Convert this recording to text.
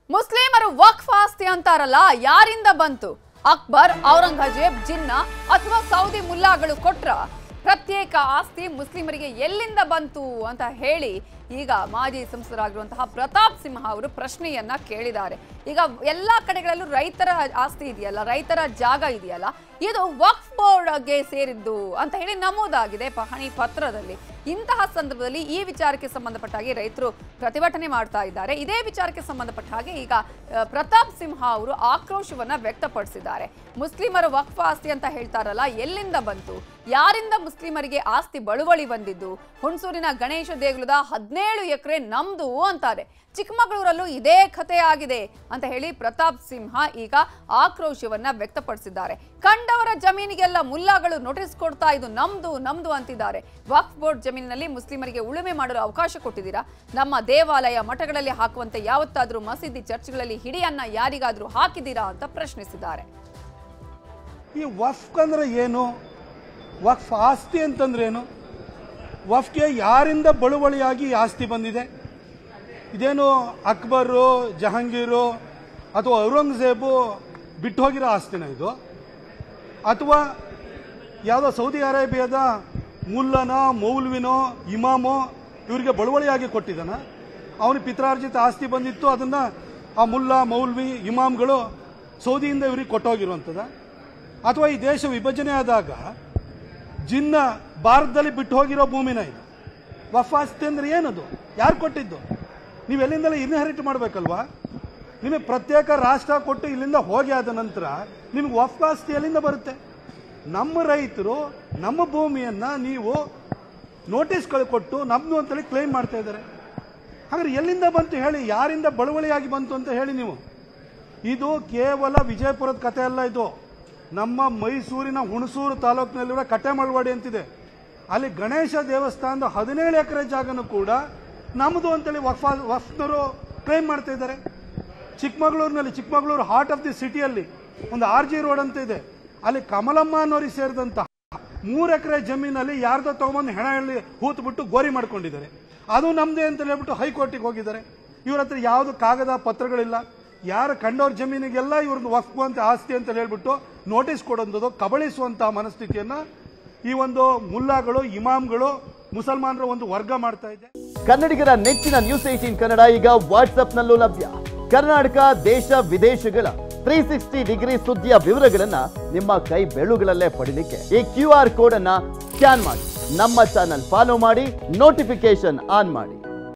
ಮುಸ್ಲಿಮರು ವಕ್ಫ್ ಆಸ್ತಿ ಅಂತಾರಲ್ಲ ಯಾರಿಂದ ಬಂತು ಅಕ್ಬರ್ ಔರಂಗಜೇಬ್ ಜಿನ್ನ ಅಥವಾ ಸೌದಿ ಮುಲ್ಲಾಗಳು ಕೊಟ್ರ ಪ್ರತ್ಯೇಕ ಆಸ್ತಿ ಮುಸ್ಲಿಮರಿಗೆ ಎಲ್ಲಿಂದ ಬಂತು ಅಂತ ಹೇಳಿ ಈಗ ಮಾಜಿ ಸಂಸದರಾಗಿರುವಂತಹ ಪ್ರತಾಪ್ ಸಿಂಹ ಅವರು ಪ್ರಶ್ನೆಯನ್ನ ಕೇಳಿದ್ದಾರೆ ಈಗ ಎಲ್ಲಾ ಕಡೆಗಳಲ್ಲೂ ರೈತರ ಆಸ್ತಿ ಇದೆಯಲ್ಲ ರೈತರ ಜಾಗ ಇದೆಯಲ್ಲ ಇದು ವಕ್ಫ್ ಬೋರ್ಡ್ಗೆ ಸೇರಿದ್ದು ಅಂತ ಹೇಳಿ ನಮೂದಾಗಿದೆ ಪಹಣಿ ಪತ್ರದಲ್ಲಿ ಇಂತಹ ಸಂದರ್ಭದಲ್ಲಿ ಈ ವಿಚಾರಕ್ಕೆ ಸಂಬಂಧಪಟ್ಟ ಹಾಗೆ ರೈತರು ಪ್ರತಿಭಟನೆ ಮಾಡ್ತಾ ಇದ್ದಾರೆ ಇದೇ ವಿಚಾರಕ್ಕೆ ಸಂಬಂಧಪಟ್ಟ ಹಾಗೆ ಈಗ ಆ, ಪ್ರತಾಪ್ ಸಿಂಹ ಅವರು ಆಕ್ರೋಶವನ್ನ ವ್ಯಕ್ತಪಡಿಸಿದ್ದಾರೆ ಮುಸ್ಲಿಮರ ವಕ್ಫ್ ಆಸ್ತಿ ಅಂತ ಹೇಳ್ತಾರಲ್ಲ ಎಲ್ಲಿಂದ ಬಂತು ಯಾರಿಂದ ಮುಸ್ಲಿಮರಿಗೆ ಆಸ್ತಿ ಬಳುವಳಿ ಬಂದಿದ್ದು ಹುಣಸೂರಿನ ಗಣೇಶ ದೇಗುಲದ ಹದಿನೇಳು ಎಕರೆ ನಮ್ದು ಅಂತಾರೆ ಚಿಕ್ಕಮಗಳೂರಲ್ಲೂ ಇದೇ ಕಥೆ ಆಗಿದೆ ಅಂತ ಹೇಳಿ ಪ್ರತಾಪ್ ಸಿಂಹ ಈಗ ಆಕ್ರೋಶವನ್ನ ವ್ಯಕ್ತಪಡಿಸಿದ್ದಾರೆ ಕಂಡವರ ಜಮೀನಿಗೆಲ್ಲ ಮುಲ್ಲಾಗಳು ನೋಟಿಸ್ ಕೊಡ್ತಾ ಇದು ನಮ್ದು ನಮ್ದು ಅಂತಿದ್ದಾರೆ ವಕ್ಫ್ ಬೋರ್ಡ್ ಜಮೀನಿನಲ್ಲಿ ಮುಸ್ಲಿಮರಿಗೆ ಉಳುಮೆ ಮಾಡಲು ಅವಕಾಶ ಕೊಟ್ಟಿದ್ದೀರಾ ನಮ್ಮ ದೇವಾಲಯ ಮಠಗಳಲ್ಲಿ ಹಾಕುವಂತೆ ಯಾವತ್ತಾದ್ರೂ ಮಸೀದಿ ಚರ್ಚ್ಗಳಲ್ಲಿ ಹಿಡಿಯನ್ನ ಯಾರಿಗಾದ್ರೂ ಹಾಕಿದ್ದೀರಾ ಅಂತ ಪ್ರಶ್ನಿಸಿದ್ದಾರೆ ಈ ವಫ್ಕ್ ಅಂದ್ರೆ ಏನು ವಕ್ಫ್ ಆಸ್ತಿ ಅಂತಂದ್ರೆ ಏನು ವಫ್ಗೆ ಯಾರಿಂದ ಬಳುವಳಿಯಾಗಿ ಈ ಆಸ್ತಿ ಬಂದಿದೆ ಇದೇನು ಅಕ್ಬರು ಜಹಾಂಗೀರು ಅಥವಾ ಔರಂಗಜೇಬು ಬಿಟ್ಟು ಹೋಗಿರೋ ಆಸ್ತಿನ ಇದು ಅಥವಾ ಯಾವುದೋ ಸೌದಿ ಅರೇಬಿಯಾದ ಮುಲ್ಲನ ಮೌಲ್ವಿನೋ ಇಮಾಮೋ ಇವರಿಗೆ ಬಳುವಳಿಯಾಗಿ ಕೊಟ್ಟಿದ್ದಾನ ಅವನು ಪಿತ್ರಾರ್ಜಿತ ಆಸ್ತಿ ಬಂದಿತ್ತು ಅದನ್ನ ಆ ಮುಲ್ಲಾ ಮೌಲ್ವಿ ಇಮಾಮ್ಗಳು ಸೌದಿಯಿಂದ ಇವ್ರಿಗೆ ಕೊಟ್ಟೋಗಿರುವಂಥದ್ದು ಅಥವಾ ಈ ದೇಶ ವಿಭಜನೆ ಆದಾಗ ಜಿನ್ನ ಭಾರತದಲ್ಲಿ ಬಿಟ್ಟು ಹೋಗಿರೋ ಭೂಮಿನ ಇದು ವಫ್ ಆಸ್ತಿ ಅಂದ್ರೆ ಏನದು ಯಾರು ಕೊಟ್ಟಿದ್ದು ನೀವು ಎಲ್ಲಿಂದಲೇ ಇನ್ಹೆರಿಟ್ ಮಾಡಬೇಕಲ್ವಾ ನಿಮಗೆ ಪ್ರತ್ಯೇಕ ರಾಷ್ಟ್ರ ಕೊಟ್ಟು ಇಲ್ಲಿಂದ ಹೋಗಿ ಆದ ನಂತರ ನಿಮ್ಗೆ ವಫ್ ಆಸ್ತಿ ಎಲ್ಲಿಂದ ಬರುತ್ತೆ ನಮ್ಮ ರೈತರು ನಮ್ಮ ಭೂಮಿಯನ್ನ ನೀವು ನೋಟಿಸ್ ಕೊಟ್ಟು ನಮ್ದು ಅಂತೇಳಿ ಕ್ಲೈಮ್ ಮಾಡ್ತಾ ಇದ್ದಾರೆ ಹಾಗಾದ್ರೆ ಎಲ್ಲಿಂದ ಬಂತು ಹೇಳಿ ಯಾರಿಂದ ಬಳುವಳಿಯಾಗಿ ಬಂತು ಅಂತ ಹೇಳಿ ನೀವು ಇದು ಕೇವಲ ವಿಜಯಪುರದ ಕಥೆ ಅಲ್ಲ ಇದು ನಮ್ಮ ಮೈಸೂರಿನ ಹುಣಸೂರು ತಾಲೂಕಿನಲ್ಲಿರುವ ಕಟ್ಟೆಮಳವಾಡಿ ಅಂತಿದೆ ಅಲ್ಲಿ ಗಣೇಶ ದೇವಸ್ಥಾನದ ಹದಿನೇಳು ಎಕರೆ ಜಾಗನೂ ಕೂಡ ನಮ್ಮದು ಅಂತೇಳಿ ವಫಾ ವಫ್ನವರು ಕ್ಲೈಮ್ ಮಾಡ್ತಾ ಇದ್ದಾರೆ ಚಿಕ್ಕಮಗಳೂರಿನಲ್ಲಿ ಚಿಕ್ಕಮಗಳೂರು ಹಾರ್ಟ್ ಆಫ್ ದಿ ಸಿಟಿಯಲ್ಲಿ ಒಂದು ಆರ್ ಜಿ ರೋಡ್ ಅಂತ ಇದೆ ಅಲ್ಲಿ ಕಮಲಮ್ಮ ಅನ್ನೋರಿಗೆ ಸೇರಿದಂತ ಮೂರು ಎಕರೆ ಜಮೀನಲ್ಲಿ ಯಾರ್ದೋ ತಗೊಂಬಂದು ಹೆಣ ಎಳ್ಳಿ ಹೂತ್ ಬಿಟ್ಟು ಗೋರಿ ಮಾಡ್ಕೊಂಡಿದ್ದಾರೆ ಅದು ನಮ್ದೇ ಅಂತ ಹೇಳ್ಬಿಟ್ಟು ಹೈಕೋರ್ಟಿಗೆ ಹೋಗಿದ್ದಾರೆ ಇವ್ರ ಹತ್ರ ಯಾವುದು ಕಾಗದ ಪತ್ರಗಳಿಲ್ಲ ಯಾರು ಕಂಡವ್ರ ಜಮೀನಿಗೆಲ್ಲ ಇವ್ರದ್ದು ವಕ್ಫ್ ಅಂತ ಆಸ್ತಿ ಅಂತ ಹೇಳ್ಬಿಟ್ಟು ನೋಟಿಸ್ ಕೊಡೋದು ಕಬಳಿಸುವಂತಹ ಮನಸ್ಥಿತಿಯನ್ನ ಈ ಒಂದು ಮುಲ್ಲಾಗಳು ಇಮಾಮ್ಗಳು ಮುಸಲ್ಮಾನರ ಒಂದು ವರ್ಗ ಮಾಡ್ತಾ ಇದೆ ಕನ್ನಡಿಗರ ನೆಚ್ಚಿನ ನ್ಯೂಸ್ ಏಟೀನ್ ಕನ್ನಡ ಈಗ ವಾಟ್ಸ್ಆಪ್ನಲ್ಲೂ ಲಭ್ಯ ಕರ್ನಾಟಕ ದೇಶ ವಿದೇಶಗಳ ತ್ರೀ ಸಿಕ್ಸ್ಟಿ ಡಿಗ್ರಿ ಸುದ್ದಿಯ ವಿವರಗಳನ್ನ ನಿಮ್ಮ ಕೈ ಬೆಳುಗಳಲ್ಲೇ ಪಡಿಲಿಕ್ಕೆ ಈ ಕ್ಯೂ ಆರ್ ಕೋಡ್ ಅನ್ನ ಸ್ಕ್ಯಾನ್ ಮಾಡಿ ನಮ್ಮ ಚಾನಲ್ ಫಾಲೋ ಮಾಡಿ ನೋಟಿಫಿಕೇಶನ್ ಆನ್ ಮಾಡಿ